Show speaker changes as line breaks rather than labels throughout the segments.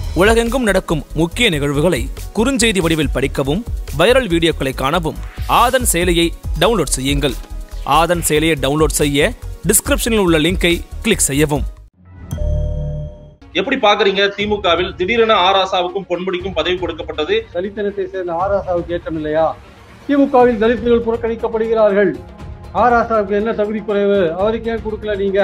உலகெங்கும் நடக்கும் முக்கிய நிகழ்வுகளை குறுஞ்செய்தி வடிவில் படிக்கவும் வைரல் வீடியோக்களை காணவும் ஆதன் செயலியை டவுன்லோட் செய்யுங்கள் ஆதன் செயலியை டவுன்லோட் செய்ய டிஸ்கிரிப்ஷனில் உள்ள லிங்கை கிளிக் செய்யவும்
எப்படி பாக்குறீங்க திமுகவில் திடீரென ஆராசாவுக்கும் பொன்முடிக்கும் பதவி கொடுக்கப்பட்டது
தலித்தனத்தை சேர்ந்த ஆராசாவுக்கு ஏற்றம் இல்லையா திமுகவில் தலித்துகள் புறக்கணிக்கப்படுகிறார்கள் ஆராசாவுக்கு என்ன தகுதி குறைவு அவருக்கு ஏன் கொடுக்கல நீங்க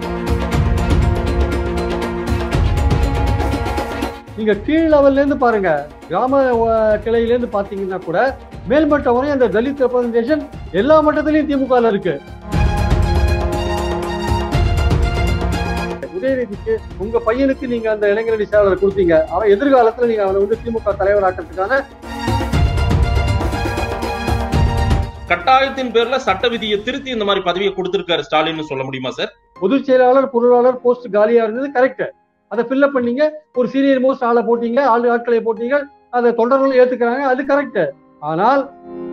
நீங்க கீழ் லெவல்ல இருந்து பாருங்க கிராம அஹ், கிளையில இருந்து பாத்தீங்கன்னா கூட மேல்மட்டம் வரை அந்த தலித் ரெப்ரசன்டேஷன் எல்லா மட்டத்திலையும் திமுக ல இருக்கு உதயநிதிக்கு உங்க பையனுக்கு நீங்க அந்த இளைஞரணி செயலாளர் கொடுத்தீங்க அவன் எதிர்காலத்துல நீங்க அவனை வந்து திமுக தலைவராக்கிறதுக்கான
கட்டாயத்தின் பேர்ல சட்ட விதியை திருத்தி இந்த மாதிரி பதவியை கொடுத்திருக்காரு ஸ்டாலின் சொல்ல முடியுமா சார்
பொதுச் செயலாளர் பொருளாளர் போஸ்ட் காலியா இருந்தது கரெக்ட் அதை ஃபில்அப் பண்ணீங்க ஒரு சீனியர் மோஸ்ட் ஆளை போட்டீங்க ஆளு ஆட்களை போட்டீங்க அதை தொண்டர்களும் ஏத்துக்கிறாங்க அது கரெக்ட் ஆனால்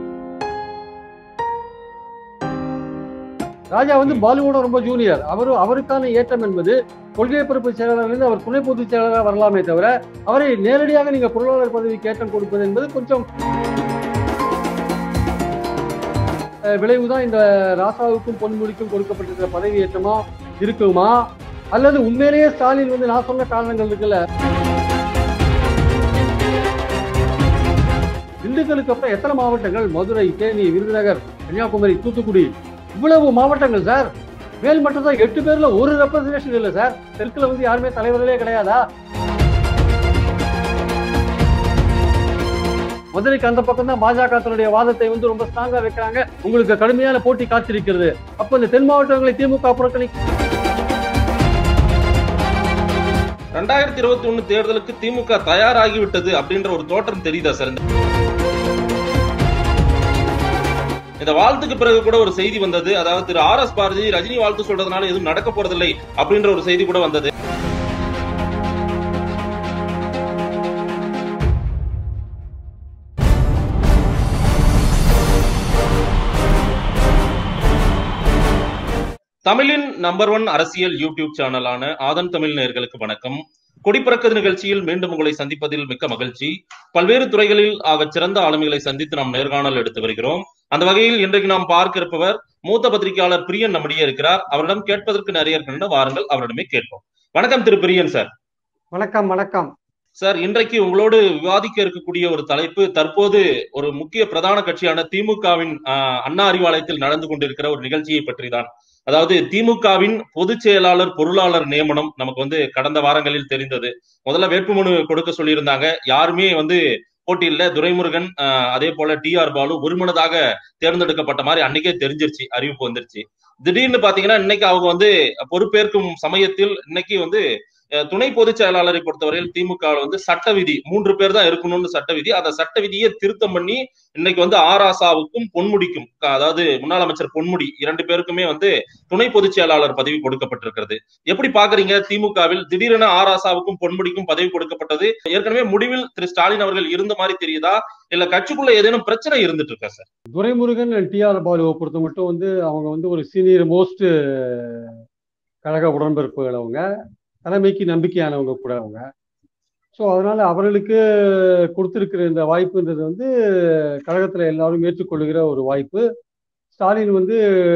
ராஜா வந்து பாலுவோட ரொம்ப ஜூனியர் அவரு அவருக்கான ஏற்றம் என்பது கொள்கை பொறுப்பு செயலாளர்லேருந்து அவர் துணை பொதுச் செயலாளராக வரலாமே தவிர அவரை நேரடியாக நீங்க பொருளாளர் பதவிக்கு ஏற்றம் கொடுப்பது என்பது கொஞ்சம் அஹ், விளைவுதான் இந்த ராசாவுக்கும் பொன்முடிக்கும் கொடுக்கப்பட்டிருக்கிற பதவி ஏற்றமா இருக்குமா அல்லது உண்மையிலேயே ஸ்டாலின் வந்து நான் சொன்ன காரணங்கள் இருக்குல்ல திண்டுக்கலுக்கு அப்புறம் எத்தனை மாவட்டங்கள் மதுரை தேனி விருதுநகர் கன்னியாகுமரி தூத்துக்குடி இவ்வளவு மாவட்டங்கள் சார் மேல் மட்டும் தான் எட்டு பேர்ல ஒரு ரெப்ரசன்டேஷன் இல்லை சார் தெற்குல வந்து யாருமே தலைவர்களே கிடையாதா மதுரைக்கு அந்த பக்கம் தான் பாஜக தன்னுடைய வாதத்தை வந்து ரொம்ப ஸ்ட்ராங்கா வைக்கிறாங்க உங்களுக்கு கடுமையான போட்டி காத்திருக்கிறது அப்ப இந்த தென் மாவட்டங்களை திமுக புறக்கணி
ரெண்டாயிரத்தி இருபத்தி ஒண்ணு தேர்தலுக்கு திமுக தயாராகி விட்டது அப்படின்ற ஒரு தோற்றம் தெரியுதா சார் இந்த- இந்த வாழ்த்துக்கு பிறகு கூட ஒரு செய்தி வந்தது அதாவது திரு ஆர் எஸ் பாரதி ரஜினி வாழ்த்து சொல்றதுனால எதுவும் நடக்க போறதில்லை அப்படின்ற ஒரு செய்தி கூட வந்தது தமிழின் நம்பர் ஒன் அரசியல் யூடியூப் சேனலான ஆதன் தமிழ் நேயர்களுக்கு வணக்கம் கொடிப்பிறக்க நிகழ்ச்சியில் மீண்டும் உங்களை சந்திப்பதில் மிக்க மகிழ்ச்சி பல்வேறு துறைகளில் ஆகச் சிறந்த ஆளுமைகளை சந்தித்து நாம் நேர்காணல் எடுத்து வருகிறோம் அந்த வகையில் இன்றைக்கு நாம் பார்க்க இருப்பவர் மூத்த பத்திரிகையாளர் பிரியன் நம்மிடையே இருக்கிறார் அவரிடம் கேட்பதற்கு நிறைய இருக்கின்றன வாருங்கள் அவரிடமே கேட்போம் வணக்கம் திரு பிரியன் சார்
வணக்கம் வணக்கம்
சார் இன்றைக்கு உங்களோடு விவாதிக்க இருக்கக்கூடிய ஒரு தலைப்பு தற்போது ஒரு முக்கிய பிரதான கட்சியான திமுகவின் ஆஹ், அண்ணா அறிவாலயத்தில் நடந்து கொண்டிருக்கிற ஒரு நிகழ்ச்சியை பற்றி தான் அதாவது திமுகவின் பொதுச் செயலாளர் பொருளாளர் நியமனம் நமக்கு வந்து கடந்த வாரங்களில் தெரிந்தது முதல்ல வேட்புமனு கொடுக்க சொல்லியிருந்தாங்க யாருமே வந்து போட்டியில துரைமுருகன் ஆஹ், அதே போல டி ஆர் பாலு ஒருமனதாக தேர்ந்தெடுக்கப்பட்ட மாதிரி அன்னைக்கே தெரிஞ்சிருச்சு அறிவிப்பு வந்துருச்சு திடீர்னு பாத்தீங்கன்னா இன்னைக்கு அவங்க வந்து பொறுப்பேற்கும் சமயத்தில் இன்னைக்கு வந்து அஹ், துணை பொதுச் செயலாளரை பொறுத்தவரையில் திமுக ல வந்து சட்ட விதி மூன்று பேர் தான் இருக்கணும்னு சட்ட விதி அந்த சட்ட விதியை திருத்தம் பண்ணி இன்னைக்கு வந்து ஆராசாவுக்கும் பொன்முடிக்கும் க- அதாவது முன்னாள் அமைச்சர் பொன்முடி இரண்டு பேருக்குமே வந்து துணை பொதுச் செயலாளர் பதவி கொடுக்கப்பட்டிருக்கிறது எப்படி பாக்குறீங்க திமுகவில் திடீரென ஆராசாவுக்கும் பொன்முடிக்கும் பதவி கொடுக்கப்பட்டது ஏற்கனவே முடிவில் திரு ஸ்டாலின் அவர்கள் இருந்த மாதிரி தெரியுதா இல்ல கட்சிக்குள்ள ஏதேனும் பிரச்சனை இருந்துட்டு இருக்கா சார்
துரைமுருகன் டி ஆர் பாலுவை பொறுத்த மட்டும் வந்து அவங்க வந்து ஒரு சீனியர் மோஸ்ட் கழக உடன்பிறப்புகள் அவங்க தலைமைக்கு நம்பிக்கையானவங்க கூட அவங்க ஸோ அதனால அவர்களுக்கு கொடுத்திருக்கிற இந்த வாய்ப்புன்றது வந்து கழகத்தில் எல்லாரும் ஏற்றுக்கொள்ளுகிற ஒரு வாய்ப்பு ஸ்டாலின் வந்து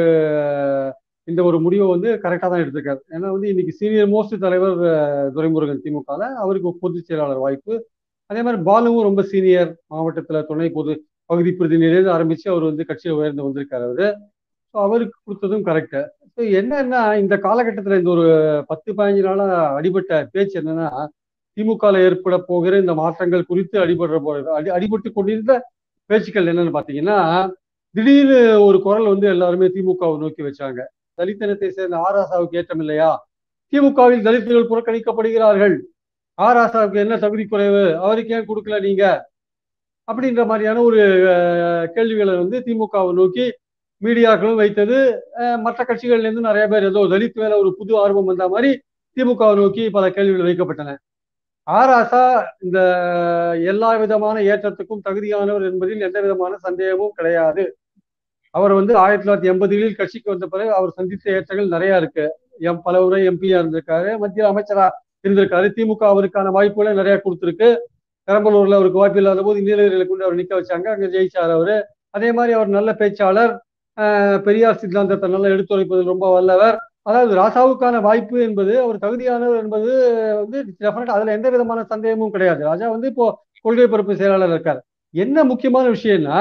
இந்த ஒரு முடிவை வந்து கரெக்டாக தான் எடுத்திருக்காரு ஏன்னா வந்து இன்னைக்கு சீனியர் மோஸ்ட் தலைவர் அஹ், துரைமுருகன் திமுகவில் அவருக்கு பொதுச் செயலாளர் வாய்ப்பு அதே மாதிரி பாலுவும் ரொம்ப சீனியர் மாவட்டத்தில் துணை பொது பகுதி பிரதிநிதியிலேருந்து ஆரம்பிச்சு அவர் வந்து கட்சியில் உயர்ந்து வந்திருக்காரு அவரு ஸோ அவருக்கு கொடுத்ததும் கரெக்டு ஸோ என்னன்னா இந்த காலகட்டத்தில் இந்த ஒரு பத்து பதினஞ்சு நாளா அடிபட்ட பேச்சு என்னன்னா திமுகவில் ஏற்பட போகிற இந்த மாற்றங்கள் குறித்து அடிபடுற போ அடி அடிபட்டு கொண்டிருந்த பேச்சுக்கள் என்னன்னு பார்த்தீங்கன்னா திடீர்னு ஒரு குரல் வந்து எல்லாருமே திமுகவை நோக்கி வச்சாங்க தலித்தனத்தை சேர்ந்த ஆராசாவுக்கு ஏற்றம் இல்லையா திமுகவில் தலித்துகள் புறக்கணிக்கப்படுகிறார்கள் ஆராசாவுக்கு என்ன தகுதி குறைவு அவருக்கு ஏன் கொடுக்கல நீங்க அப்படின்ற மாதிரியான ஒரு அஹ், கேள்விகளை வந்து திமுகவை நோக்கி மீடியாக்களும் வைத்தது அஹ், மற்ற கட்சிகள்ல இருந்து நிறைய பேர் ஏதோ தலித் மேல ஒரு புது ஆர்வம் வந்த மாதிரி திமுகவை நோக்கி பல கேள்விகள் வைக்கப்பட்டன ஆராசா இந்த எல்லா விதமான ஏற்றத்துக்கும் தகுதியானவர் என்பதில் எந்த விதமான சந்தேகமும் கிடையாது அவர் வந்து ஆயிரத்தி தொள்ளாயிரத்தி எண்பதுகளில் கட்சிக்கு வந்த பிறகு அவர் சந்தித்த ஏற்றங்கள் நிறைய இருக்கு எம் பல முறை எம்பியா இருந்திருக்காரு மத்திய அமைச்சரா இருந்திருக்காரு திமுக அவருக்கான வாய்ப்புகளை நிறைய கொடுத்துருக்கு பெரம்பலூர்ல அவருக்கு வாய்ப்பு இல்லாத போது நீலகிரியில கொண்டு அவர் நிக்க வச்சாங்க அங்க ஜெயிச்சார் அவரு அதே மாதிரி அவர் நல்ல பேச்சாளர் ஆஹ் பெரியார் சித்தாந்தத்தை நல்லா எடுத்துரைப்பதில் ரொம்ப வல்லவர் அதாவது ராசாவுக்கான வாய்ப்பு என்பது அவர் தகுதியானவர் என்பது வந்து டெஃபினட் அதுல எந்த விதமான சந்தேகமும் கிடையாது ராஜா வந்து இப்போ கொள்கை பரப்பு செயலாளர் இருக்கார் என்ன முக்கியமான விஷயம்னா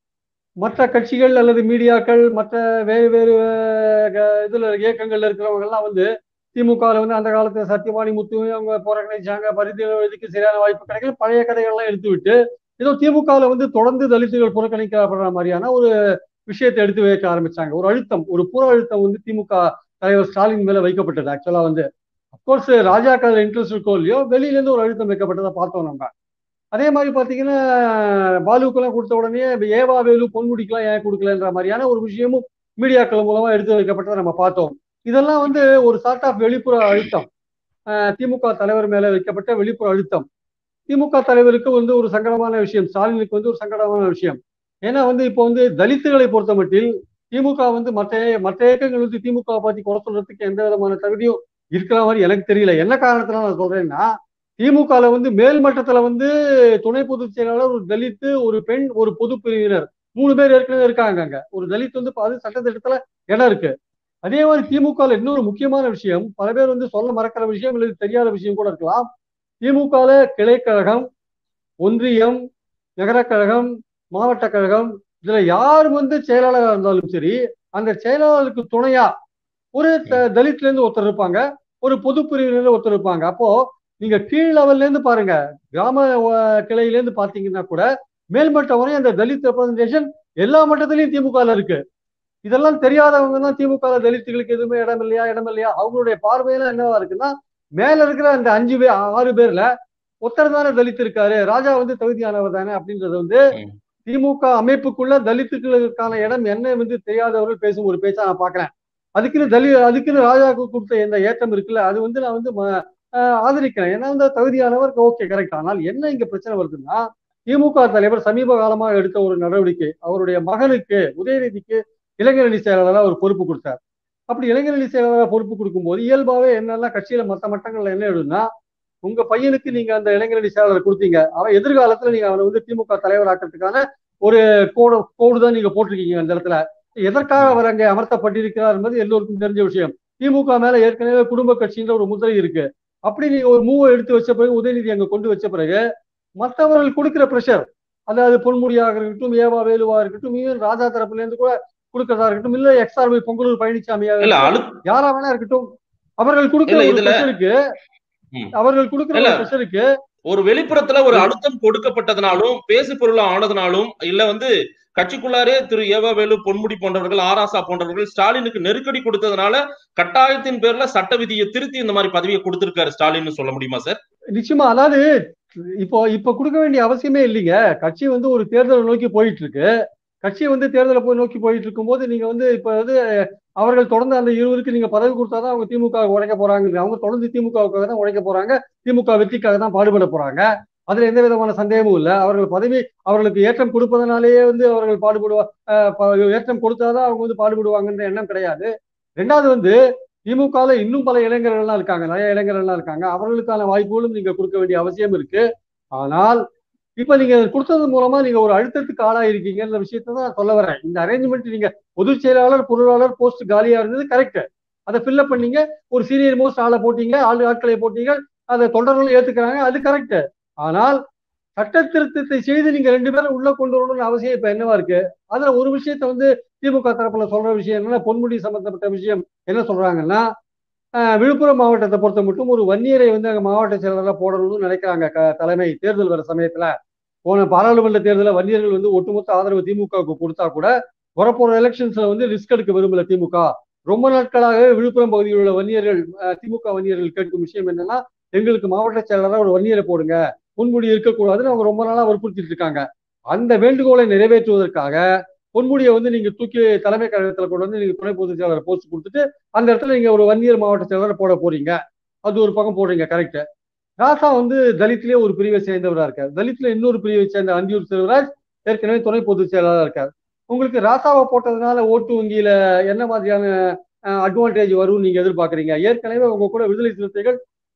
மற்ற கட்சிகள் அல்லது மீடியாக்கள் மற்ற வேறு வேறு அஹ், இதுல இயக்கங்கள்ல இருக்கிறவங்க எல்லாம் வந்து திமுகவில் வந்து அந்த காலத்துல சத்தியவாணி முத்து அவங்க புறக்கணிச்சாங்க பரிந்துரைக்கு சரியான வாய்ப்பு கிடைக்கல பழைய கதைகள்லாம் எடுத்து விட்டு ஏதோ திமுகவில் வந்து தொடர்ந்து தலித்துகள் புறக்கணிக்கப்படுற மாதிரியான ஒரு விஷயத்தை எடுத்து வைக்க ஆரம்பிச்சாங்க ஒரு அழுத்தம் ஒரு புற அழுத்தம் வந்து திமுக தலைவர் ஸ்டாலின் மேல வைக்கப்பட்டது ஆக்சுவலா வந்து அப்கோர்ஸ் ராஜாக்கு அதுல இன்ட்ரெஸ்ட் இருக்கோ இல்லையோ வெளியில இருந்து ஒரு அழுத்தம் வைக்கப்பட்டதை பார்த்தோம் நம்ம அதே மாதிரி பாத்தீங்கன்னா பாலுக்கெல்லாம் கொடுத்த உடனே ஏவா வேலு பொன்முடிக்கெல்லாம் ஏன் கொடுக்கலன்ற மாதிரியான ஒரு விஷயமும் மீடியாக்கள் மூலமா எடுத்து வைக்கப்பட்டதை நம்ம பார்த்தோம் இதெல்லாம் வந்து ஒரு சார்ட் ஆஃப் வெளிப்புற அழுத்தம் அஹ் திமுக தலைவர் மேல வைக்கப்பட்ட வெளிப்புற அழுத்தம் திமுக தலைவருக்கு வந்து ஒரு சங்கடமான விஷயம் ஸ்டாலினுக்கு வந்து ஒரு சங்கடமான விஷயம் ஏன்னா வந்து இப்போ வந்து தலித்துகளை பொறுத்த மட்டில் திமுக வந்து மற்ற மற்ற இயக்கங்கள் வந்து திமுக பத்தி குறை சொல்றதுக்கு எந்த விதமான தகுதியும் இருக்கிற மாதிரி எனக்கு தெரியல என்ன காரணத்தினால நான் சொல்றேன்னா திமுகல வந்து மேல் மட்டத்துல வந்து துணை பொதுச் செயலாளர் ஒரு தலித்து ஒரு பெண் ஒரு பொது பிரிவினர் மூணு பேர் ஏற்கனவே இருக்காங்க அங்க ஒரு தலித் வந்து அது சட்டத்திட்டத்துல இடம் இருக்கு அதே மாதிரி திமுகல இன்னொரு முக்கியமான விஷயம் பல பேர் வந்து சொல்ல மறக்கிற விஷயம் இல்லை தெரியாத விஷயம் கூட இருக்கலாம் திமுகல கிளைக்கழகம் ஒன்றியம் நகரக் கழகம் மாவட்ட கழகம் இதுல யார் வந்து செயலாளராக இருந்தாலும் சரி அந்த செயலாளருக்கு துணையா ஒரு த- தலித்ல இருந்து ஒருத்தர் இருப்பாங்க ஒரு பொது பிரிவினர் ஒருத்தர் இருப்பாங்க அப்போ நீங்க கீழ் லெவல்ல இருந்து பாருங்க கிராம அஹ், கிளையில இருந்து பாத்தீங்கன்னா கூட மேல்மட்ட வரை அந்த தலித் ரெப்ரசன்டேஷன் எல்லா மட்டத்திலையும் திமுகல இருக்கு இதெல்லாம் தெரியாதவங்க தான் திமுக தலித்துகளுக்கு எதுவுமே இடம் இல்லையா இடம் இல்லையா அவங்களுடைய பார்வையில என்னவா இருக்குன்னா மேல இருக்கிற அந்த அஞ்சு பேர் ஆறு பேர்ல ஒருத்தர் தானே தலித் இருக்காரு ராஜா வந்து தகுதியானவர் தானே அப்படின்றது வந்து
ம்.
திமுக அமைப்புக்குள்ள தலித்துகளுக்கான இடம் என்ன வந்து தெரியாதவர்கள் பேசும் ஒரு பேச்சா நான் பாக்குறேன் அதுக்குன்னு தலி அதுக்குன்னு ராஜாவுக்கு கொடுத்த இந்த ஏற்றம் இருக்குல்ல அது வந்து நான் வந்து ம- ஆஹ் ஆதரிக்கிறேன் ஏன்னா வந்து தகுதியானவர் ஓகே கரெக்ட் ஆனால் என்ன இங்க பிரச்சனை வருதுன்னா திமுக தலைவர் சமீப காலமாக எடுத்த ஒரு நடவடிக்கை அவருடைய மகனுக்கு உதயநிதிக்கு இளைஞரணி செயலாளராக ஒரு பொறுப்பு கொடுத்தார் அப்படி இளைஞரணி செயலாளராக பொறுப்பு கொடுக்கும்போது இயல்பாவே என்னெல்லாம் கட்சியில மற்ற மட்டங்கள்ல என்ன எழுதுனா உங்க பையனுக்கு நீங்க அந்த இளைஞரணி செயலாளர் கொடுத்தீங்க அவன் எதிர்காலத்துல நீங்க அவனை வந்து திமுக தலைவராக்கிறதுக்கான ஒரு கோடு கோடு தான் நீங்க போட்டிருக்கீங்க அந்த இடத்துல எதற்காக அவர் அங்கே அமர்த்தப்பட்டிருக்கிறார் என்பது எல்லோருக்கும் தெரிஞ்ச விஷயம் திமுக மேல ஏற்கனவே குடும்ப கட்சின்ற ஒரு முத்திரை இருக்கு அப்படி நீங்க ஒரு மூவை எடுத்து வச்ச பிறகு உதயநிதி அங்க கொண்டு வச்ச பிறகு மற்றவர்கள் கொடுக்கிற பிரஷர் அதாவது பொன்முடியாக இருக்கட்டும் ஏவா வேலுவா இருக்கட்டும் ஈவன் ராஜா தரப்புல இருந்து கூட கொடுக்கறதா இருக்கட்டும் இல்ல எக்ஸ்ஆர்பி பொங்கலூர் பழனிசாமியாக
இல்ல
இருக்கட்டும்,
அழு
யாரா வேணா இருக்கட்டும் அவர்கள் கொடுக்கிற
இல்ல,
ஒரு
இதுல-
பிரஷருக்கு
ம்.
அவர்கள் கொடுக்கிற
இல்ல.
ஒரு பிரஷருக்கு
ஒரு வெளிப்புறத்துல ஒரு அழுத்தம் கொடுக்கப்பட்டதுனாலும் பேசு பொருளா ஆனதுனாலும் இல்ல வந்து கட்சிக்குள்ளாரே திரு ஏவாவேலு பொன்முடி போன்றவர்கள் ஆராசா போன்றவர்கள் ஸ்டாலினுக்கு நெருக்கடி கொடுத்ததுனால கட்டாயத்தின் பேர்ல சட்ட விதியை திருத்தி இந்த மாதிரி பதவியை கொடுத்திருக்காரு ஸ்டாலின் சொல்ல முடியுமா சார்
நிச்சயமா அதாவது இப்போ இப்ப கொடுக்க வேண்டிய அவசியமே இல்லைங்க கட்சி வந்து ஒரு தேர்தலை நோக்கி போயிட்டு இருக்கு கட்சி வந்து தேர்தலை போய் நோக்கி போயிட்டு இருக்கும்போது நீங்க வந்து இப்ப வந்து அவர்கள் தொடர்ந்து அந்த இருவருக்கு நீங்க பதவி கொடுத்தாதான் அவங்க திமுக உழைக்க போறாங்க அவங்க தொடர்ந்து திமுகவுக்காக தான் உழைக்க போறாங்க திமுக வெற்றிக்காக தான் பாடுபட போறாங்க அதுல எந்த விதமான சந்தேகமும் இல்லை அவர்கள் பதவி அவர்களுக்கு ஏற்றம் கொடுப்பதனாலேயே வந்து அவர்கள் பாடுபடுவா அஹ் ப- ஏற்றம் கொடுத்தாதான் அவங்க வந்து பாடுபடுவாங்கன்ற எண்ணம் கிடையாது ரெண்டாவது வந்து திமுகல இன்னும் பல இளைஞர்கள்லாம் இருக்காங்க நிறைய இளைஞர்கள்லாம் இருக்காங்க அவர்களுக்கான வாய்ப்புகளும் நீங்க கொடுக்க வேண்டிய அவசியம் இருக்கு ஆனால் இப்ப நீங்க கொடுத்தது மூலமா நீங்க ஒரு அழுத்தத்துக்கு ஆளாயிருக்கீங்கன்ற விஷயத்தை தான் நான் சொல்ல வரேன் இந்த அரேஞ்ச்மெண்ட் நீங்க பொதுச் செயலாளர் பொருளாளர் போஸ்ட் காலியா இருந்தது கரெக்ட் அதை ஃபில்அப் பண்ணீங்க ஒரு சீனியர் மோஸ்ட் ஆளை போட்டீங்க ஆளு ஆட்களை போட்டீங்க அதை தொண்டர்களும் ஏத்துக்கிறாங்க அது கரெக்ட் ஆனால் சட்ட திருத்தத்தை செய்து நீங்க ரெண்டு பேரும் உள்ள கொண்டு வரணும்னு அவசியம் இப்ப என்னவா இருக்கு அதுல ஒரு விஷயத்த வந்து திமுக தரப்புல சொல்ற விஷயம் என்னன்னா பொன்முடி சம்பந்தப்பட்ட விஷயம் என்ன சொல்றாங்கன்னா ஆஹ், விழுப்புரம் மாவட்டத்தை பொறுத்த மட்டும் ஒரு வன்னியரை வந்து அங்க மாவட்ட செயலராக போடணும்னு நினைக்கிறாங்க க- தலைமை தேர்தல் வர சமயத்துல போன பாராளுமன்ற தேர்தலில் வன்னியர்கள் வந்து ஒட்டுமொத்த ஆதரவு திமுகவுக்கு கொடுத்தா கூட வரப்போற எலெக்ஷன்ஸ்ல வந்து ரிஸ்க் எடுக்க விரும்பல திமுக ரொம்ப நாட்களாகவே விழுப்புரம் பகுதியில் உள்ள வன்னியர்கள் ஆஹ், திமுக வன்னியர்கள் கேட்கும் விஷயம் என்னன்னா எங்களுக்கு மாவட்ட செயலராக ஒரு வன்னியரை போடுங்க பொன்முடி இருக்கக்கூடாதுன்னு அவங்க ரொம்ப நாளா வற்புறுத்திட்டு இருக்காங்க அந்த வேண்டுகோளை நிறைவேற்றுவதற்காக பொன்முடியை வந்து நீங்க தூக்கி தலைமை கழகத்துல கொண்டு வந்து நீங்க துணை பொதுச் செயலாளர் போஸ்ட் கொடுத்துட்டு அந்த இடத்துல நீங்க ஒரு வன்னியர் மாவட்ட செயலாளர் போட போறீங்க அது ஒரு பக்கம் போடுறீங்க கரெக்ட் ராசா வந்து தலித்லயே ஒரு பிரிவை சேர்ந்தவரா இருக்கார் தலித்ல இன்னொரு பிரிவை சேர்ந்த அந்தியூர் செல்வராஜ் ஏற்கனவே துணை பொதுச் செயலாளர் இருக்கார் உங்களுக்கு ராசாவை போட்டதுனால ஓட்டு வங்கியில என்ன மாதிரியான அட்வான்டேஜ் வரும் நீங்க எதிர்பார்க்கறீங்க ஏற்கனவே உங்க கூட விடுதலை சிறுத்தைகள்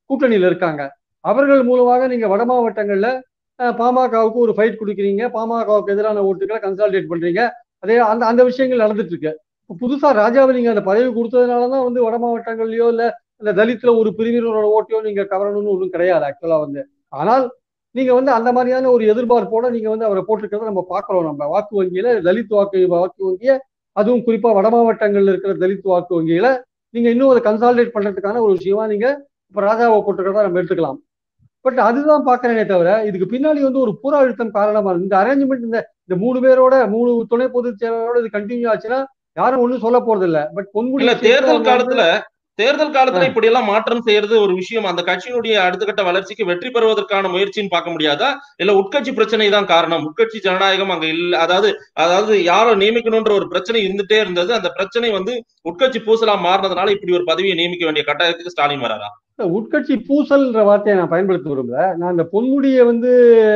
கூட்டணியில இருக்காங்க அவர்கள் மூலமாக நீங்க வட மாவட்டங்கள்ல அஹ், பாமகவுக்கு ஒரு ஃபைட் கொடுக்குறீங்க பாமகவுக்கு எதிரான ஓட்டுகளை கன்சால்டேட் பண்றீங்க அதே அந்த அந்த விஷயங்கள் நடந்துட்டு இருக்கு இப்ப புதுசா ராஜாவை நீங்க அந்த பதவி கொடுத்ததுனாலதான் வந்து வட மாவட்டங்கள்லயோ இல்ல இந்த தலித்துல ஒரு பிரிவினரோட ஓட்டையோ நீங்க கவரணும்னு ஒன்றும் கிடையாது ஆக்சுவலா வந்து ஆனால் நீங்க வந்து அந்த மாதிரியான ஒரு எதிர்பார்ப்போட நீங்க வந்து அவரை போட்டிருக்கிறத நம்ம பார்க்கிறோம் நம்ம வாக்கு வங்கியில தலித் வாக்கு வாக்கு வங்கிய அதுவும் குறிப்பா வட மாவட்டங்கள்ல இருக்கிற தலித் வாக்கு வங்கியில நீங்க இன்னும் அதை கன்சால்டேட் பண்றதுக்கான ஒரு விஷயமா நீங்க இப்ப ராஜாவை போட்டிருக்கிறதா நம்ம எடுத்துக்கலாம் பட் அதுதான் பாக்குறேனே தவிர இதுக்கு பின்னாடி வந்து ஒரு புற அழுத்தம் காரணமா இருக்கு. இந்த அரேஞ்ச்மெண்ட் இந்த இந்த மூணு பேரோட மூணு துணை பொதுச் செயலாளரோட இது கண்டினியூ ஆச்சுன்னா யாரும் ஒண்ணும் சொல்ல போறது இல்ல பட் பொன்முடி
இல்ல
விஷயத்துல
தேர்தல்
அவங்க வந்து-
காலத்துல தேர்தல் காலத்துல இப்படி எல்லாம் மாற்றம் செய்யறது ஒரு விஷயம் அந்த கட்சியினுடைய அடுத்த கட்ட வளர்ச்சிக்கு வெற்றி பெறுவதற்கான முயற்சின்னு பார்க்க முடியாதா இல்ல உட்கட்சி பிரச்சனை தான் காரணம் உட்கட்சி ஜனநாயகம் அங்க இல்ல அதாவது அதாவது யாரை நியமிக்கணும்ன்ற ஒரு பிரச்சனை இருந்துட்டே இருந்தது அந்த பிரச்சனை வந்து உட்கட்சி பூசலா மாறினதுனால இப்படி ஒரு பதவியை நியமிக்க வேண்டிய கட்டாயத்துக்கு ஸ்டாலின் வராரா
இல்ல, உட்கட்சி பூசல்ன்ற வார்த்தையை நான் பயன்படுத்த விரும்பல நான் அந்த பொன்முடியை வந்து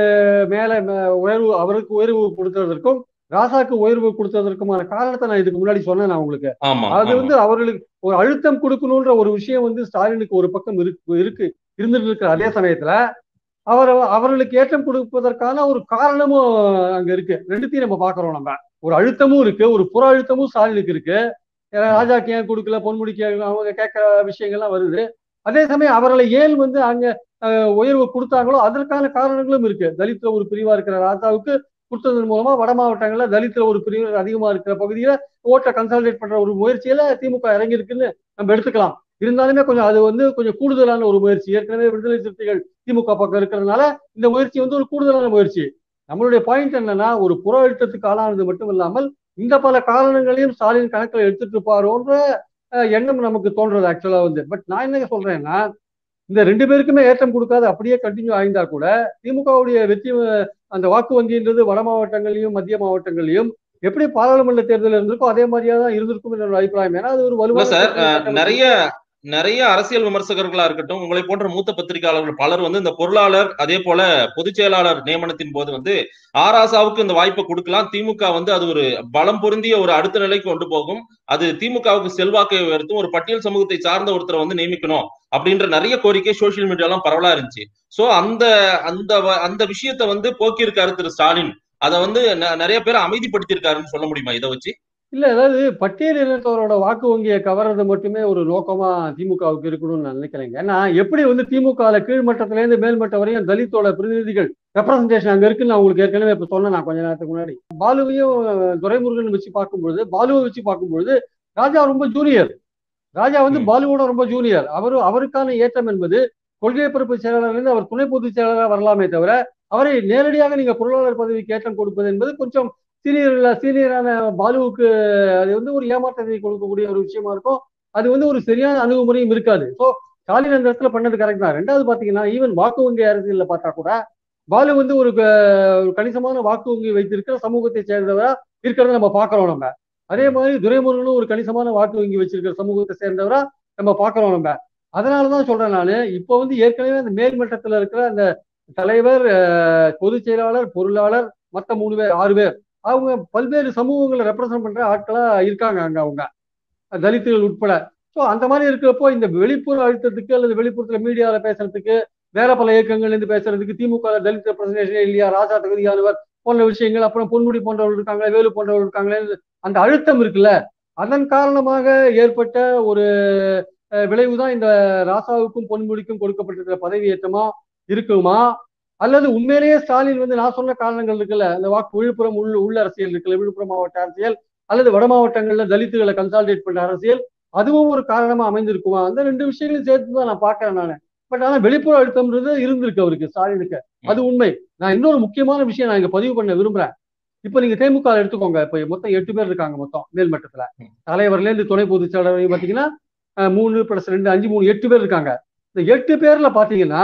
மேல ம- உயர்வு அவருக்கு உயர்வு கொடுத்ததற்கும் ராசாக்கு உயர்வு கொடுத்ததற்குமான காரணத்தை நான் இதுக்கு முன்னாடி சொன்னேன் நான் உங்களுக்கு
ஆமா
அது
ஆமா.
வந்து அவர்களுக்கு ஒரு அழுத்தம் கொடுக்கணும்ன்ற ஒரு விஷயம் வந்து ஸ்டாலினுக்கு ஒரு பக்கம் இருக்கு இருக்கு இருந்துட்டு இருக்கிற அதே சமயத்துல அவர் அவர்களுக்கு ஏற்றம் கொடுப்பதற்கான ஒரு காரணமும் அங்க இருக்கு ரெண்டுத்தையும் நம்ம பாக்குறோம் நம்ம ஒரு அழுத்தமும் இருக்கு ஒரு புற அழுத்தமும் ஸ்டாலினுக்கு இருக்கு ஏன்னா ராஜாக்கு ஏன் கொடுக்கல பொன்முடிக்கு ஏன் அவங்க கேட்கிற விஷயங்கள்லாம் வருது அதே சமயம் அவர்களை ஏன் வந்து அங்க அஹ், உயர்வு கொடுத்தாங்களோ அதற்கான காரணங்களும் இருக்கு தலித்ல ஒரு பிரிவா இருக்கிற ராஜாவுக்கு கொடுத்ததன் மூலமா வட மாவட்டங்கள்ல தலித்ல ஒரு பிரிவினர் அதிகமா இருக்கிற பகுதியில ஓட்டை கன்சால்டேட் பண்ற ஒரு முயற்சியில திமுக இறங்கி இருக்குன்னு நம்ம எடுத்துக்கலாம் இருந்தாலுமே கொஞ்சம் அது வந்து கொஞ்சம் கூடுதலான ஒரு முயற்சி ஏற்கனவே விடுதலை சிறுத்தைகள் திமுக பக்கம் இருக்கிறதுனால இந்த முயற்சி வந்து ஒரு கூடுதலான முயற்சி நம்மளுடைய பாயிண்ட் என்னன்னா ஒரு புற அழுத்தத்துக்கு ஆளானது மட்டும் இல்லாமல் இந்த பல காரணங்களையும் ஸ்டாலின் கணக்கில் எடுத்துட்டு இருப்பாரோன்ற அஹ், எண்ணம் நமக்கு தோன்றது ஆக்சுவலா வந்து பட் நான் என்ன சொல்றேன்னா இந்த ரெண்டு பேருக்குமே ஏற்றம் கொடுக்காது அப்படியே கண்டினியூ ஆயிருந்தா கூட திமுகவுடைய வெற்றி அஹ், அந்த வாக்கு வங்கின்றது வட மாவட்டங்களையும் மத்திய மாவட்டங்களையும் எப்படி பாராளுமன்ற தேர்தல் இருந்திருக்கோ அதே மாதிரியா தான் இருந்திருக்கும் என்னோட அபிப்பிராயம் ஏன்னா அது ஒரு
இல்ல
வலுவான
சார்
கூட்டணி
அஹ்,
கட்டமைப்பு.
நிறைய நிறைய அரசியல் விமர்சகர்களா இருக்கட்டும் உங்களை போன்ற மூத்த பத்திரிகையாளர்கள் பலர் வந்து இந்த பொருளாளர் அதே போல பொதுச் செயலாளர் நியமனத்தின் போது வந்து ஆராசாவுக்கு இந்த வாய்ப்பை கொடுக்கலாம் திமுக வந்து அது ஒரு பலம் பொருந்திய ஒரு அடுத்த நிலைக்கு கொண்டு போகும் அது திமுகவுக்கு செல்வாக்கை உயர்த்தும் ஒரு பட்டியல் சமூகத்தை சார்ந்த ஒருத்தரை வந்து நியமிக்கணும் அப்படின்ற நிறைய கோரிக்கை சோசியல் மீடியாலாம் பரவலா இருந்துச்சு சோ அந்த அந்த வ- அந்த விஷயத்தை வந்து போக்கியிருக்காரு திரு ஸ்டாலின் அதை வந்து ந- நிறைய பேரை அமைதிப்படுத்தியிருக்காருன்னு சொல்ல முடியுமா இதை வச்சு
இல்ல அதாவது பட்டியல் இனத்தவரோட வாக்கு வங்கியை கவர்றது மட்டுமே ஒரு நோக்கமா திமுகவுக்கு இருக்கணும்னு நான் நினைக்கிறேங்க ஏன்னா எப்படி வந்து திமுகல கீழ்மட்டத்துல இருந்து மேல்மட்டம் வரையும் தலித்தோட பிரதிநிதிகள் ரெப்ரசன்டேஷன் அங்க இருக்குன்னு நான் உங்களுக்கு ஏற்கனவே இப்ப சொன்னேன் நான் கொஞ்ச நேரத்துக்கு முன்னாடி பாலுவையும் துரைமுருகன் வச்சு பார்க்கும்பொழுது பாலுவை வச்சு பார்க்கும்பொழுது ராஜா ரொம்ப ஜூனியர் ராஜா வந்து
ம்.
பாலுவோட ரொம்ப ஜூனியர் அவரு அவருக்கான ஏற்றம் என்பது கொள்கை பொறுப்பு செயலாளர்லேருந்து அவர் துணை பொதுச் செயலாளராக வரலாமே தவிர அவரை நேரடியாக நீங்க பொருளாளர் பதவிக்கு ஏற்றம் கொடுப்பது என்பது கொஞ்சம் சீனியர் சீனியரான பாலுவுக்கு அது வந்து ஒரு ஏமாற்றத்தை கொடுக்கக்கூடிய ஒரு விஷயமா இருக்கும் அது வந்து ஒரு சரியான அணுகுமுறையும் இருக்காது ஸோ ஸ்டாலின் அந்த இடத்துல பண்ணது கரெக்ட் தான் ரெண்டாவது பாத்தீங்கன்னா ஈவன் வாக்கு வங்கி அரசியல்ல பார்த்தா கூட பாலு வந்து ஒரு க- ஒரு கணிசமான வாக்கு வங்கி வைத்திருக்கிற சமூகத்தை சேர்ந்தவரா இருக்கிறத நம்ம பார்க்கிறோம் நம்ம அதே மாதிரி துரைமுருகனும் ஒரு கணிசமான வாக்கு வங்கி வச்சிருக்கிற சமூகத்தை சேர்ந்தவரா நம்ம பார்க்கிறோம் நம்ம அதனாலதான் சொல்றேன் நான் இப்போ வந்து ஏற்கனவே அந்த மேல்மட்டத்துல இருக்கிற அந்த தலைவர் அஹ், பொதுச் செயலாளர் பொருளாளர் மற்ற மூணு பேர் ஆறு பேர் அவங்க பல்வேறு சமூகங்களை ரெப்ரசன்ட் பண்ற ஆட்களா இருக்காங்க அங்க அவங்க தலித்துகள் உட்பட ஸோ அந்த மாதிரி இருக்கிறப்போ இந்த வெளிப்புற அழுத்தத்துக்கு அல்லது வெளிப்புறத்துல மீடியாவில் பேசுறதுக்கு வேற பல இயக்கங்கள்ல இருந்து பேசுறதுக்கு திமுக ல தலித் ரெப்ரசன்டேஷன் இல்லையா ராஜா தகுதியானவர் போன்ற விஷயங்கள் அப்புறம் பொன்முடி போன்றவர்கள் இருக்காங்களே வேலு போன்றவர்கள் இருக்காங்களே அந்த அழுத்தம் இருக்குல்ல அதன் காரணமாக ஏற்பட்ட ஒரு அஹ், விளைவுதான் இந்த ராசாவுக்கும் பொன்முடிக்கும் கொடுக்கப்பட்டிருக்கிற பதவியேற்றமா இருக்குமா அல்லது உண்மையிலேயே ஸ்டாலின் வந்து நான் சொன்ன காரணங்கள் இருக்குல்ல அந்த வாக்கு விழுப்புரம் உள்ள உள்ள அரசியல் இருக்குல்ல விழுப்புரம் மாவட்ட அரசியல் அல்லது வட மாவட்டங்கள்ல தலித்துகளை கன்சால்டேட் பண்ற அரசியல் அதுவும் ஒரு காரணமா அமைந்திருக்குமா அந்த ரெண்டு விஷயங்களையும் சேர்த்து தான் நான் பாக்குறேன் நான் பட் ஆனா வெளிப்புற அழுத்தம்ன்றது இருந்திருக்கு அவருக்கு ஸ்டாலினுக்கு அது உண்மை நான் இன்னொரு முக்கியமான விஷயம் நான் இங்க பதிவு பண்ண விரும்புறேன் இப்ப நீங்க தேமுக ல எடுத்துக்கோங்க இப்ப மொத்தம் எட்டு பேர் இருக்காங்க மொத்தம் மேல்மட்டத்துல தலைவர்ல இருந்து துணை பொதுச் செயலாளர் வரையும் பாத்தீங்கன்னா அஹ், மூணு பிளஸ் ரெண்டு அஞ்சு மூணு எட்டு பேர் இருக்காங்க இந்த எட்டு பேர்ல பாத்தீங்கன்னா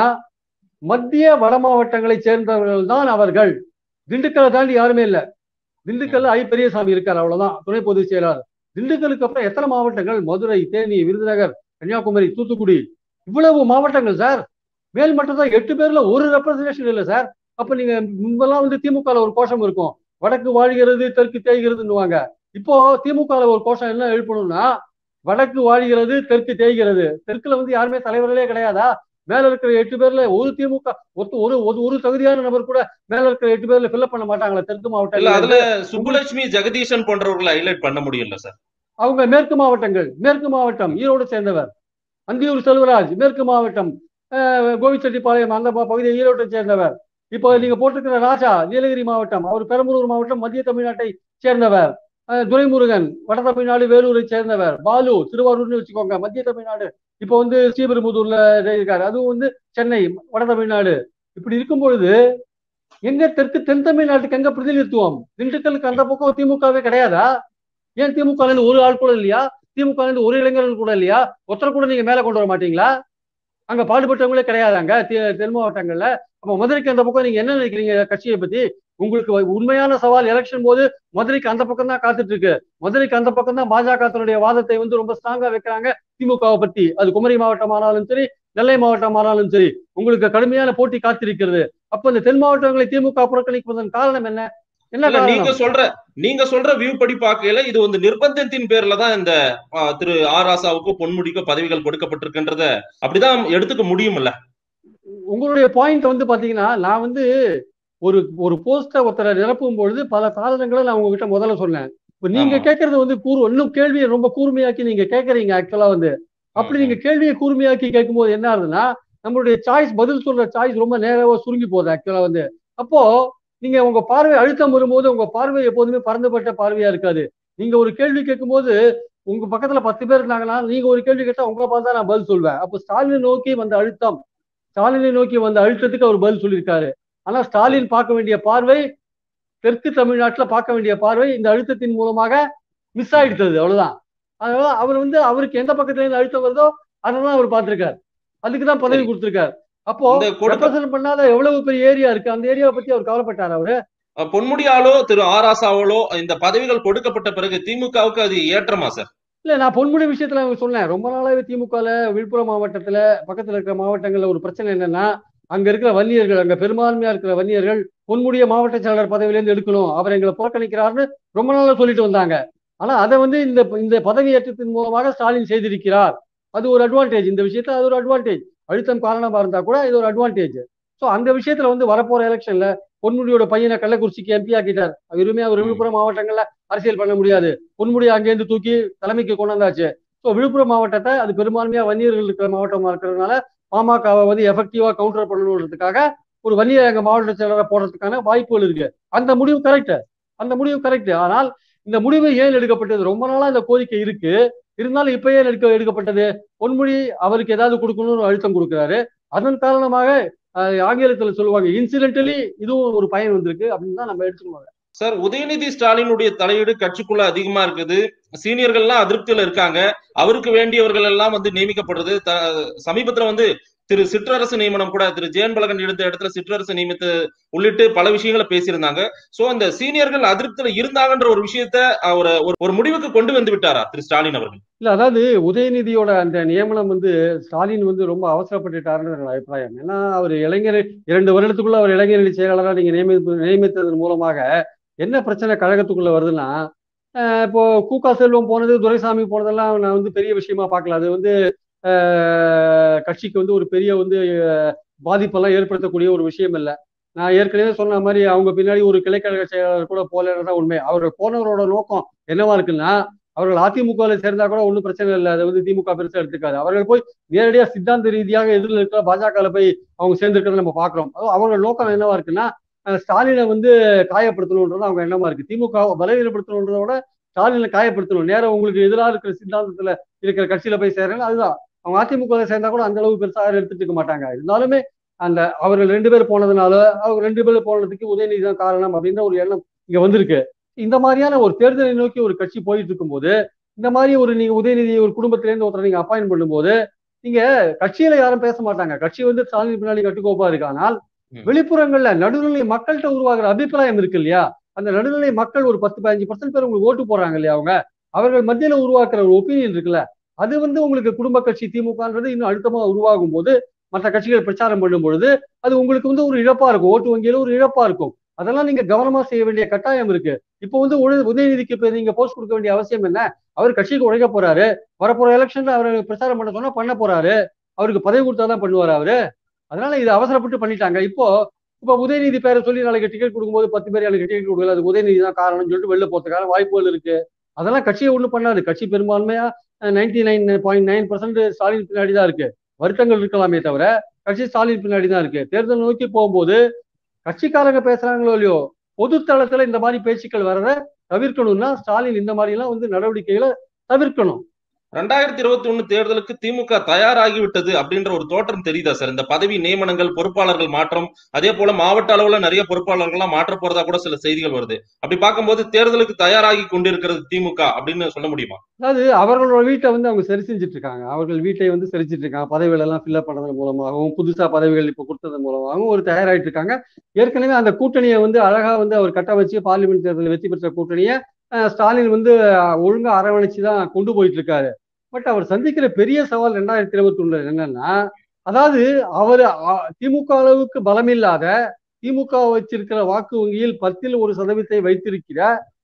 மத்திய வட மாவட்டங்களை சேர்ந்தவர்கள் தான் அவர்கள் திண்டுக்கல்லை தாண்டி யாருமே இல்ல திண்டுக்கல்ல ஐ பெரியசாமி இருக்கார் அவ்வளவுதான் துணை பொதுச் செயலாளர் திண்டுக்கலுக்கு அப்புறம் எத்தனை மாவட்டங்கள் மதுரை தேனி விருதுநகர் கன்னியாகுமரி தூத்துக்குடி இவ்வளவு மாவட்டங்கள் சார் மேல் மட்டும் தான் எட்டு பேர்ல ஒரு ரெப்ரசன்டேஷன் இல்லை சார் அப்ப நீங்க முன்பெல்லாம் வந்து திமுக ல ஒரு கோஷம் இருக்கும் வடக்கு வாழ்கிறது தெற்கு தேய்கிறதுன்னுவாங்க இப்போ திமுக ல ஒரு கோஷம் என்ன எழுப்பணும்னா வடக்கு வாழ்கிறது தெற்கு தேய்கிறது தெற்குல வந்து யாருமே தலைவர்களே கிடையாதா மேல இருக்கிற எட்டு பேர்ல ஒரு திமுக ஒத்து ஒரு ஒரு ஒரு தகுதியான நபர் கூட மேல இருக்கிற எட்டு பேர்ல ஃபில்அப் பண்ண மாட்டாங்களா தெற்கு
இல்ல
மாவட்டம்
அதுல சுப்புலட்சுமி ஜெகதீசன் போன்றவர்களை ஹைலைட் பண்ண முடியல சார்
அவங்க மேற்கு மாவட்டங்கள் மேற்கு மாவட்டம் ஈரோடு சேர்ந்தவர் அந்தியூர் செல்வராஜ் மேற்கு மாவட்டம் அஹ், கோவிச்செட்டிப்பாளையம் அந்த ப- பகுதி ஈரோட்டை சேர்ந்தவர் இப்போ நீங்க போட்டிருக்கிற ராஜா நீலகிரி மாவட்டம் அவர் பெரம்பலூர் மாவட்டம் மத்திய தமிழ்நாட்டை சேர்ந்தவர் அஹ், துரைமுருகன் வட தமிழ்நாடு வேலூரை சேர்ந்தவர் பாலு திருவாரூர்னு வச்சுக்கோங்க மத்திய தமிழ்நாடு இப்போ வந்து ஸ்ரீபெரும்புதூர்ல இருக்காரு அதுவும் வந்து சென்னை வட தமிழ்நாடு இப்படி இருக்கும் பொழுது எங்க தெற்கு தென் தமிழ்நாட்டுக்கு எங்க பிரதிநிதித்துவம் திண்டுக்கலுக்கு அந்த பக்கம் திமுகவே கிடையாதா ஏன் திமுக இருந்து ஒரு ஆள் கூட இல்லையா திமுக இருந்து ஒரு இளைஞர்கள் கூட இல்லையா ஒருத்தரை கூட நீங்க மேல கொண்டு வர மாட்டீங்களா அங்க பாடுபட்டவங்களே கிடையாதாங்க தெ- தென் மாவட்டங்கள்ல அப்ப மதுரைக்கு அந்த பக்கம் நீங்க என்ன நினைக்கிறீங்க கட்சியை பத்தி உங்களுக்கு உண்மையான சவால் எலெக்ஷன் போது மதுரைக்கு அந்த பக்கம் தான் காத்துட்டு இருக்கு மதுரைக்கு அந்த பக்கம் தான் பாஜக தன்னுடைய வாதத்தை வந்து ரொம்ப ஸ்ட்ராங்கா வைக்கிறாங்க திமுகவை பத்தி அது குமரி மாவட்டம் ஆனாலும் சரி நெல்லை மாவட்டம் ஆனாலும் சரி உங்களுக்கு கடுமையான போட்டி காத்திருக்கிறது அப்ப இந்த தென் மாவட்டங்களை திமுக புறக்கணிப்பதன் காரணம் என்ன என்ன
இல்ல, நீங்க
காரணம்
சொல்ற நீங்க சொல்ற வியூ படி பார்க்கையில இது வந்து நிர்பந்தத்தின் பேர்ல தான் இந்த ஆ, திரு ஆர் ராசாவுக்கு பொன்முடிக்கோ பதவிகள் கொடுக்கப்பட்டிருக்கின்றத அப்படிதான் எடுத்துக்க முடியும்ல
உங்களுடைய பாயிண்ட் வந்து பாத்தீங்கன்னா நான் வந்து ஒரு ஒரு போஸ்ட ஒருத்தரை நிரப்பும் பொழுது பல காரணங்களை நான் உங்ககிட்ட முதல்ல சொன்னேன் இப்ப நீங்க
ஆமா.
கேட்கறது வந்து கூறு இன்னும் கேள்வியை ரொம்ப கூர்மையாக்கி நீங்க கேட்கறீங்க ஆக்சுவலா வந்து அப்படி நீங்க கேள்வியை கூர்மையாக்கி கேட்கும்போது என்ன ஆகுதுன்னா நம்மளுடைய சாய்ஸ் பதில் சொல்ற சாய்ஸ் ரொம்ப நேரவா சுருங்கி போகுது ஆக்சுவலா வந்து அப்போ நீங்க உங்க பார்வை அழுத்தம் வரும்போது உங்க பார்வை எப்போதுமே பறந்துபட்ட பார்வையா இருக்காது நீங்க ஒரு கேள்வி கேட்கும்போது உங்க பக்கத்துல பத்து பேர் இருந்தாங்கன்னா நீங்க ஒரு கேள்வி கேட்டா உங்களை பார்த்தா நான் பதில் சொல்வேன் அப்போ ஸ்டாலினை நோக்கி வந்த அழுத்தம் ஸ்டாலினை நோக்கி வந்த அழுத்தத்துக்கு அவர் பதில் சொல்லியிருக்காரு ஆனா ஸ்டாலின் பார்க்க வேண்டிய பார்வை தெற்கு தமிழ்நாட்டுல பார்க்க வேண்டிய பார்வை இந்த அழுத்தத்தின் மூலமாக மிஸ் ஆயிடுத்தது அவ்வளவுதான் அதனால அவர் வந்து அவருக்கு எந்த பக்கத்துல இருந்து அழுத்தம் வருதோ அதான் அவர் பார்த்திருக்காரு அதுக்கு தான் பதவி
சரி.
கொடுத்திருக்காரு அப்போ
இந்த கொடுக்க
ரெப்ரசன்ட் பண்ணாத எவ்வளவு பெரிய ஏரியா இருக்கு அந்த ஏரியாவை பத்தி அவர் கவலைப்பட்டார் அவரு
அஹ், பொன்முடியாலோ திரு ஆர் ராசாவாலோ இந்த பதவிகள் கொடுக்கப்பட்ட பிறகு திமுகவுக்கு அது ஏற்றமா சார்
இல்ல நான் பொன்முடி விஷயத்துல அவங்க சொன்னேன் ரொம்ப நாளாவே திமுகல விழுப்புரம் மாவட்டத்துல பக்கத்துல இருக்கிற மாவட்டங்கள்ல ஒரு பிரச்சனை என்னன்னா அங்க இருக்கிற வன்னியர்கள் அங்க பெரும்பான்மையா இருக்கிற வன்னியர்கள் பொன்முடிய மாவட்ட செயலாளர் பதவியிலேருந்து எடுக்கணும் அவர் எங்களை புறக்கணிக்கிறார்னு ரொம்ப நாளா சொல்லிட்டு வந்தாங்க ஆனா அதை வந்து இந்த இந்த பதவியேற்றத்தின் மூலமாக ஸ்டாலின் செய்திருக்கிறார் அது ஒரு அட்வான்டேஜ் இந்த விஷயத்துல அது ஒரு அட்வான்டேஜ் அழுத்தம் காரணமா இருந்தா கூட இது ஒரு அட்வான்டேஜ் ஸோ அந்த விஷயத்துல வந்து வரப்போற எலெக்ஷன்ல பொன்முடியோட பையனை கள்ளக்குறிச்சிக்கு எம்பி ஆக்கிட்டார் வெறுமே அவர் விழுப்புரம் மாவட்டங்கள்ல அரசியல் பண்ண முடியாது பொன்முடி அங்கேருந்து தூக்கி தலைமைக்கு கொண்டு வந்தாச்சு ஸோ விழுப்புரம் மாவட்டத்தை அது பெரும்பான்மையா வன்னியர்கள் இருக்கிற மாவட்டமா இருக்கிறதுனால பாமகவை வந்து எஃபெக்டிவா கவுண்டர் பண்ணணுன்றதுக்காக ஒரு வன்னியர் எங்க மாவட்ட செயலரை போடுறதுக்கான வாய்ப்புகள் இருக்கு அந்த முடிவு கரெக்ட் அந்த முடிவு கரெக்ட் ஆனால் இந்த முடிவு ஏன் எடுக்கப்பட்டது ரொம்ப நாளா இந்த கோரிக்கை இருக்கு இருந்தாலும் இப்ப ஏன் எடுக்க எடுக்கப்பட்டது பொன்முடி அவருக்கு ஏதாவது கொடுக்கணும்னு அழுத்தம் கொடுக்கிறாரு அதன் காரணமாக அஹ், ஆங்கிலத்துல சொல்லுவாங்க இன்சிடென்டலி இதுவும் ஒரு பயன் வந்திருக்கு அப்படின்னு தான் நம்ம எடுத்துக்கணும்
சார் உதயநிதி ஸ்டாலினுடைய தலையீடு கட்சிக்குள்ள அதிகமா இருக்குது சீனியர்கள்லாம் அதிருப்தியில இருக்காங்க அவருக்கு வேண்டியவர்கள் எல்லாம் வந்து நியமிக்கப்படுறது த- சமீபத்துல வந்து திரு சிற்றரசு நியமனம் கூட திரு ஜெயன் பலகன் எடுத்த இடத்துல சிற்றரசு நியமித்து உள்ளிட்டு பல விஷயங்களை பேசியிருந்தாங்க சோ அந்த சீனியர்கள் அதிருப்தியில இருந்தாங்கன்ற ஒரு விஷயத்த அவர் ஒரு- ஒரு முடிவுக்கு கொண்டு வந்து விட்டாரா திரு ஸ்டாலின் அவர்கள்
இல்ல அதாவது உதயநிதியோட அந்த நியமனம் வந்து ஸ்டாலின் வந்து ரொம்ப அவசரப்பட்டுட்டாருன்னு என்னோட அபிப்பிராயம் ஏன்னா அவர் இளைஞர் இரண்டு வருடத்துக்குள்ள அவர் இளைஞரணி செயலாளராக நீங்க நியமித்து நியமித்ததன் மூலமாக என்ன பிரச்சனை கழகத்துக்குள்ள வருதுன்னா அஹ் இப்போ கூகா செல்வம் போனது துரைசாமி போனதெல்லாம் நான் வந்து பெரிய விஷயமா பார்க்கல அது வந்து அஹ், கட்சிக்கு வந்து ஒரு பெரிய வந்து அஹ், பாதிப்பெல்லாம் ஏற்படுத்தக்கூடிய ஒரு விஷயம் இல்லை நான் ஏற்கனவே சொன்ன மாதிரி அவங்க பின்னாடி ஒரு கிளைக்கழக செயலாளர் கூட போலன்றது தான் உண்மை அவர்கள் போனவரோட நோக்கம் என்னவா இருக்குன்னா அவர்கள் அதிமுகவில் சேர்ந்தா கூட ஒன்றும் பிரச்சனை இல்லை அதை வந்து திமுக பெருசா எடுத்துக்காது அவர்கள் போய் நேரடியாக சித்தாந்த ரீதியாக எதிரில் இருக்கிற பாஜக போய் அவங்க சேர்ந்திருக்கிறத நம்ம பார்க்கிறோம் அதுவும் அவர்கள் நோக்கம் என்னவா இருக்குன்னா அஹ் ஸ்டாலினை வந்து காயப்படுத்தணுன்றது அவங்க எண்ணமா இருக்கு திமுக பலவீனப்படுத்தணுன்றத விட ஸ்டாலினை காயப்படுத்தணும் நேரம் உங்களுக்கு எதிராக இருக்கிற சித்தாந்தத்துல இருக்கிற கட்சியில போய் சேரல அதுதான் அவங்க அதிமுக சேர்ந்தா கூட அந்த அளவு பெருசா யாரும் எடுத்துட்டு இருக்க மாட்டாங்க இருந்தாலுமே அந்த அவர்கள் ரெண்டு பேர் போனதுனால அவங்க ரெண்டு பேர் போனதுக்கு உதயநிதி தான் காரணம் அப்படின்ற ஒரு எண்ணம் இங்க வந்திருக்கு இந்த மாதிரியான ஒரு தேர்தலை நோக்கி ஒரு கட்சி போயிட்டு இருக்கும்போது இந்த மாதிரி ஒரு நீங்க உதயநிதி ஒரு குடும்பத்திலேருந்து ஒருத்தரை நீங்க அப்பாயின் பண்ணும்போது நீங்க கட்சியில யாரும் பேச மாட்டாங்க கட்சி வந்து ஸ்டாலின் பின்னாடி கட்டுக்கோப்பா இருக்கு ஆனால்
ம்.
வெளிப்புறங்கள்ல நடுநிலை மக்கள்கிட்ட உருவாகிற அபிப்பிராயம் இருக்கு இல்லையா அந்த நடுநிலை மக்கள் ஒரு பத்து பதினஞ்சு பர்சன்ட் பேர் உங்களுக்கு ஓட்டு போறாங்க இல்லையா அவங்க அவர்கள் மத்தியில உருவாக்குற ஒரு ஒப்பீனியன் இருக்குல்ல அது வந்து உங்களுக்கு குடும்ப கட்சி திமுகன்றது இன்னும் அழுத்தமா உருவாகும் போது மற்ற கட்சிகள் பிரச்சாரம் பண்ணும் பொழுது அது உங்களுக்கு வந்து ஒரு இழப்பா இருக்கும் ஓட்டு வங்கியில ஒரு இழப்பா இருக்கும் அதெல்லாம் நீங்க கவனமா செய்ய வேண்டிய கட்டாயம் இருக்கு இப்போ வந்து உத- உதயநிதிக்கு இப்ப நீங்க போஸ்ட் கொடுக்க வேண்டிய அவசியம் என்ன அவர் கட்சிக்கு உழைக்க போறாரு வரப்போற எலெக்ஷன்ல அவர் பிரச்சாரம் பண்ண சொன்னா பண்ண போறாரு அவருக்கு பதவி கொடுத்தாதான் பண்ணுவார் அவரு அதனால இது அவசரப்பட்டு பண்ணிட்டாங்க இப்போ இப்போ உதயநிதி பேரை சொல்லி நாளைக்கு டிக்கெட் கொடுக்கும்போது பத்து பேர் எனக்கு டிக்கெட் கொடுக்கல அது உதயநிதி தான் காரணம்னு சொல்லிட்டு வெளில போறதுக்கான வாய்ப்புகள் இருக்கு அதெல்லாம் கட்சியை ஒன்றும் பண்ணாது கட்சி பெரும்பான்மையா ninety nine point nine percent Stalin பின்னாடி தான் இருக்கு வருத்தங்கள் இருக்கலாமே தவிர கட்சி ஸ்டாலின் பின்னாடி தான் இருக்கு தேர்தல் நோக்கி போகும்போது கட்சிக்காரங்க பேசுறாங்களோ இல்லையோ பொது தளத்துல இந்த மாதிரி பேச்சுக்கள் வர்றத தவிர்க்கணும்னா ஸ்டாலின் இந்த மாதிரி எல்லாம் வந்து நடவடிக்கைகளை தவிர்க்கணும்
ரெண்டாயிரத்தி இருபத்தி ஒண்ணு தேர்தலுக்கு திமுக தயாராகிவிட்டது அப்படின்ற ஒரு தோற்றம் தெரியுதா சார் இந்த பதவி நியமனங்கள் பொறுப்பாளர்கள் மாற்றம் அதே போல மாவட்ட அளவுல நிறைய பொறுப்பாளர்கள்லாம் மாற்ற போறதா கூட சில செய்திகள் வருது அப்படி பார்க்கும்போது தேர்தலுக்கு தயாராகி கொண்டிருக்கிறது திமுக அப்படின்னு சொல்ல முடியுமா
அதாவது அவர்களோட வீட்டை வந்து அவங்க சரி செஞ்சுட்டு இருக்காங்க அவர்கள் வீட்டை வந்து சரி செஞ்சுட்டு இருக்காங்க பதவிகள் எல்லாம் ஃபில்அப் பண்ணதன் மூலமாகவும் புதுசா பதவிகள் இப்போ கொடுத்ததன் மூலமாகவும் ஒரு தயாராயிட்டு இருக்காங்க ஏற்கனவே அந்த கூட்டணியை வந்து அழகா வந்து அவர் கட்ட வச்சு பார்லிமெண்ட் தேர்தலில் வெற்றி பெற்ற கூட்டணியை ஸ்டாலின் வந்து ஒழுங்கா அரவணைச்சு தான் கொண்டு போயிட்டு இருக்காரு பட் அவர் சந்திக்கிற பெரிய சவால் ரெண்டாயிரத்தி இருபத்தி ஒண்ணுல என்னன்னா அதாவது அவர் திமுக அளவுக்கு பலமில்லாத திமுக வச்சிருக்கிற வாக்கு வங்கியில் பத்தில் ஒரு சதவீதத்தை வைத்திருக்கிற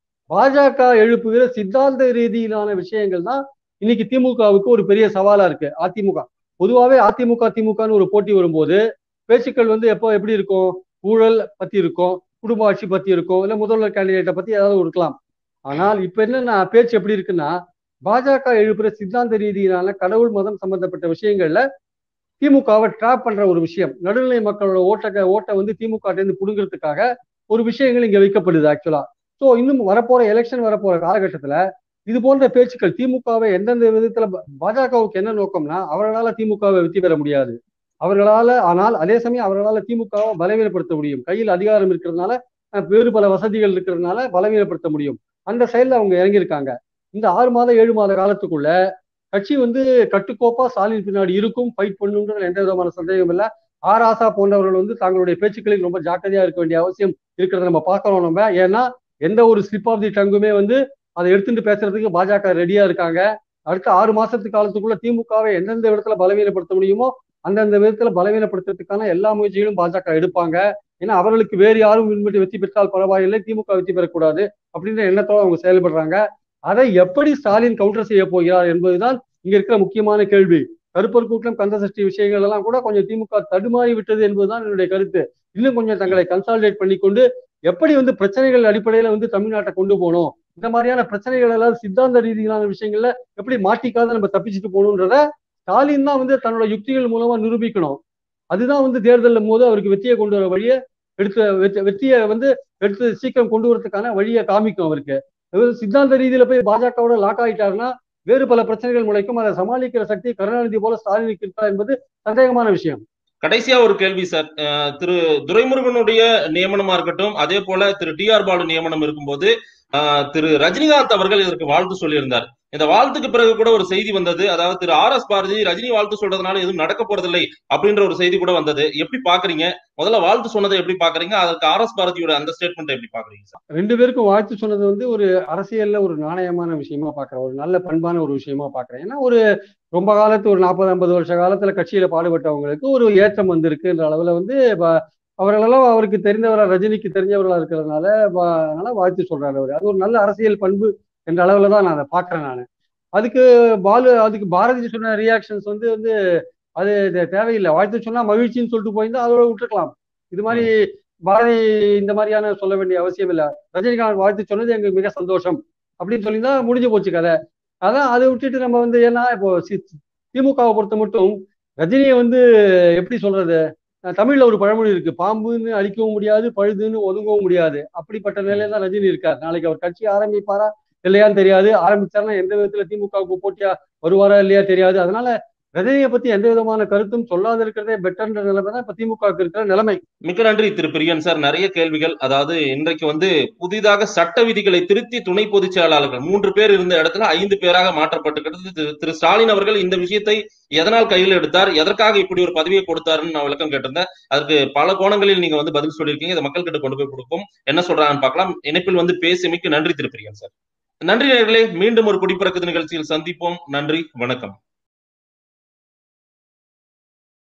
பாஜக எழுப்புகிற சித்தாந்த ரீதியிலான விஷயங்கள் தான் இன்னைக்கு திமுகவுக்கு ஒரு பெரிய சவாலா இருக்கு அதிமுக பொதுவாகவே அதிமுக திமுகன்னு ஒரு போட்டி வரும்போது பேச்சுக்கள் வந்து எப்போ எப்படி இருக்கும் ஊழல் பத்தி இருக்கும் குடும்ப ஆட்சி பத்தி இருக்கும் இல்ல முதல்வர் கேண்டிடேட்டை பத்தி ஏதாவது இருக்கலாம் ஆனால் இப்ப என்னன்னா பேச்சு எப்படி இருக்குன்னா பாஜக எழுப்புற சித்தாந்த ரீதியிலான கடவுள் மதம் சம்பந்தப்பட்ட விஷயங்கள்ல திமுகவை ட்ராப் பண்ற ஒரு விஷயம் நடுநிலை மக்களோட ஓட்ட ஓட்டை வந்து திமுக இருந்து புடுங்கிறதுக்காக ஒரு விஷயங்கள் இங்க வைக்கப்படுது ஆக்சுவலா ஸோ இன்னும் வரப்போற எலெக்ஷன் வரப்போற காலகட்டத்துல இது போன்ற பேச்சுக்கள் திமுகவை எந்தெந்த விதத்துல பாஜகவுக்கு என்ன நோக்கம்னா அவர்களால திமுகவை வெற்றி பெற முடியாது அவர்களால ஆனால் அதே சமயம் அவர்களால திமுகவை பலவீனப்படுத்த முடியும் கையில் அதிகாரம் இருக்கிறதுனால வேறு பல வசதிகள் இருக்கிறதுனால பலவீனப்படுத்த முடியும் அந்த செயல்ல அவங்க இறங்கியிருக்காங்க இந்த ஆறு மாதம் ஏழு மாத காலத்துக்குள்ள கட்சி வந்து கட்டுக்கோப்பா ஸ்டாலின் பின்னாடி இருக்கும் ஃபைட் பண்ணுன்றது எந்த விதமான சந்தேகம் இல்லை ஆர் ஆசா போன்றவர்கள் வந்து தங்களுடைய பேச்சுக்களில் ரொம்ப ஜாக்கிரதையா இருக்க வேண்டிய அவசியம் இருக்கிறத நம்ம பார்க்கறோம் நம்ம ஏன்னா எந்த ஒரு ஸ்லிப் ஆஃப் தி டங்குமே வந்து அதை எடுத்துட்டு பேசுறதுக்கு பாஜக ரெடியா இருக்காங்க அடுத்த ஆறு மாசத்து காலத்துக்குள்ள திமுகவை எந்தெந்த இடத்துல பலவீனப்படுத்த முடியுமோ அந்தந்த விதத்துல பலவீனப்படுத்துறதுக்கான எல்லா முயற்சிகளும் பாஜக எடுப்பாங்க ஏன்னா அவர்களுக்கு வேறு யாரும் விரும்பி வெற்றி பெற்றால் பரவாயில்லை திமுக வெற்றி பெறக்கூடாது அப்படின்ற எண்ணத்தோட அவங்க செயல்படுறாங்க அதை எப்படி ஸ்டாலின் கவுண்டர் செய்ய போகிறார் என்பதுதான் இங்க இருக்கிற முக்கியமான கேள்வி கருப்பர் கூட்டம் கந்த சஷ்டி விஷயங்கள் எல்லாம் கூட கொஞ்சம் திமுக தடுமாறி விட்டது என்பதுதான் என்னுடைய கருத்து இன்னும் கொஞ்சம் தங்களை கன்சாலிடேட் பண்ணிக்கொண்டு எப்படி வந்து பிரச்சனைகள் அடிப்படையில வந்து தமிழ்நாட்டை கொண்டு போகணும் இந்த மாதிரியான பிரச்சனைகள் எல்லாம் சித்தாந்த ரீதியிலான விஷயங்கள்ல எப்படி மாட்டிக்காத நம்ம தப்பிச்சுட்டு போகணுன்றத ஸ்டாலின் தான் வந்து தன்னோட யுக்திகள் மூலமா நிரூபிக்கணும் அதுதான் வந்து தேர்தலில் போது அவருக்கு வெற்றியை கொண்டு வர வழியை எடுத்து வெற்றியை வந்து எடுத்து சீக்கிரம் கொண்டு வரதுக்கான வழியை காமிக்கும் அவருக்கு சித்தாந்த ரீதியில போய் பாஜகவோட லாக் ஆகிட்டாருன்னா வேறு பல பிரச்சனைகள் முளைக்கும் அதை சமாளிக்கிற சக்தி கருணாநிதி போல ஸ்டாலினுக்கு இருக்கா என்பது சந்தேகமான விஷயம்
கடைசியா ஒரு கேள்வி சார் திரு துரைமுருகனுடைய நியமனமா இருக்கட்டும் அதே போல திரு டி ஆர் பாலு நியமனம் இருக்கும்போது திரு ரஜினிகாந்த் அவர்கள் இதற்கு வாழ்த்து சொல்லியிருந்தார் இந்த வாழ்த்துக்கு பிறகு கூட ஒரு செய்தி வந்தது அதாவது திரு ஆர் எஸ் பாரதி ரஜினி வாழ்த்து சொல்றதுனால எதுவும் நடக்க போறதில்லை அப்படின்ற ஒரு செய்தி கூட வந்தது எப்படி பாக்குறீங்க முதல்ல வாழ்த்து சொன்னதை எப்படி பாக்குறீங்க அதுக்கு ஆர் எஸ் பாரதியோட அந்த ஸ்டேட்மெண்ட் எப்படி பாக்குறீங்க சார்
ரெண்டு பேருக்கும் வாழ்த்து சொன்னது வந்து ஒரு அரசியல்ல ஒரு நாணயமான விஷயமா பாக்குறேன் ஒரு நல்ல பண்பான ஒரு விஷயமா பாக்குறேன் ஏன்னா ஒரு ரொம்ப காலத்து ஒரு நாற்பது ஐம்பது வருஷ காலத்துல கட்சியில பாடுபட்டவங்களுக்கு ஒரு ஏற்றம் வந்திருக்குன்ற அளவுல வந்து அவர்களெல்லாம் அவருக்கு தெரிந்தவரா ரஜினிக்கு தெரிஞ்சவர்களா இருக்கிறதுனால அதனால வாழ்த்து சொல்றாரு அவர் அது ஒரு நல்ல அரசியல் பண்பு என்ற அளவுல தான் நான் அதை பாக்குறேன் நான் அதுக்கு பாலு அதுக்கு பாரதி சொன்ன ரியாக்ஷன்ஸ் வந்து வந்து அது தேவையில்லை வாழ்த்து சொன்னா மகிழ்ச்சின்னு சொல்லிட்டு போயிருந்தா அதோட விட்டுருக்கலாம் இது மாதிரி பாரதி இந்த மாதிரியான சொல்ல வேண்டிய அவசியம் இல்லை ரஜினிகாந்த் வாழ்த்து சொன்னது எங்களுக்கு மிக சந்தோஷம் அப்படின்னு சொல்லியிருந்தா முடிஞ்சு போச்சு கதை அதான் அதை விட்டுட்டு நம்ம வந்து ஏன்னா இப்போ திமுகவை பொறுத்த மட்டும் ரஜினியை வந்து எப்படி சொல்றது தமிழ்ல ஒரு பழமொழி இருக்கு பாம்புன்னு அழிக்கவும் முடியாது பழுதுன்னு ஒதுங்கவும் முடியாது அப்படிப்பட்ட நிலையில தான் ரஜினி இருக்கார் நாளைக்கு அவர் கட்சி ஆரம்பிப்பாரா இல்லையான்னு தெரியாது ஆரம்பிச்சாருன்னா எந்த விதத்துல திமுகவுக்கு போட்டியா வருவாரா இல்லையா தெரியாது அதனால ரஜினியை பத்தி எந்த விதமான கருத்தும் சொல்லாத இருக்கிறதே பெட்டர்ன்ற நிலைமை தான் இப்ப திமுகவுக்கு இருக்கிற நிலைமை
மிக்க நன்றி திரு பிரியன் சார் நிறைய கேள்விகள் அதாவது இன்றைக்கு வந்து புதிதாக சட்ட விதிகளை திருத்தி துணை பொதுச் செயலாளர்கள் மூன்று பேர் இருந்த இடத்துல ஐந்து பேராக மாற்றப்பட்டுக்கிறது திரு ஸ்டாலின் அவர்கள் இந்த விஷயத்தை எதனால் கையில் எடுத்தார் எதற்காக இப்படி ஒரு பதவியை கொடுத்தாருன்னு நான் விளக்கம் கேட்டிருந்தேன் அதுக்கு பல கோணங்களில் நீங்க வந்து பதில் சொல்லியிருக்கீங்க இதை மக்கள் கிட்ட கொண்டு போய் கொடுக்கும் என்ன சொல்றாங்கன்னு பார்க்கலாம் இணைப்பில் வந்து பேசியமைக்கு நன்றி திரு பிரியன் சார் நன்றி நேர்களே மீண்டும் ஒரு குடிப்பிறக்குது நிகழ்ச்சியில் சந்திப்போம் நன்றி வணக்கம்